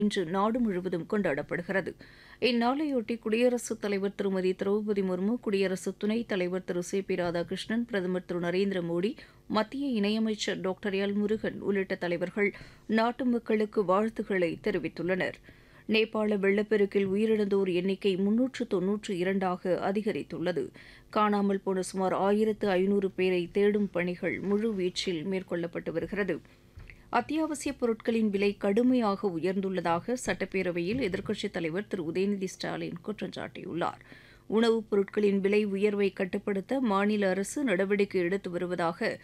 இன்று நாடு முழுவதும் கொண்டாடப்படுகிறது இந்நாளையொட்டி குடியரசுத் தலைவர் திருமதி திரௌபதி முர்மு குடியரசு துணைத் தலைவர் திரு சி பி ராதாகிருஷ்ணன் பிரதமர் திரு நரேந்திர மோடி மத்திய இணையமைச்சர் டாக்டர் எல் முருகன் உள்ளிட்ட தலைவர்கள் நாட்டு மக்களுக்கு வாழ்த்துக்களை தெரிவித்துள்ளனர் நேபாள வெள்ளப்பெருக்கில் உயிரிழந்தோர் எண்ணிக்கை முன்னூற்று தொன்னூற்று இரண்டாக அதிகரித்துள்ளது காணாமல் போன சுமார் ஆயிரத்து ஐநூறு பேரை தேடும் பணிகள் முழுவீச்சில் மேற்கொள்ளப்பட்டு வருகிறது அத்தியாவசியப் பொருட்களின் விலை கடுமையாக உயர்ந்துள்ளதாக சட்டப்பேரவையில் எதிர்க்கட்சித் தலைவர் திரு உதயநிதி ஸ்டாலின் குற்றம் சாட்டியுள்ளார் உணவுப் பொருட்களின் விலை உயர்வை கட்டுப்படுத்த மாநில அரசு நடவடிக்கை எடுத்து வருவதாக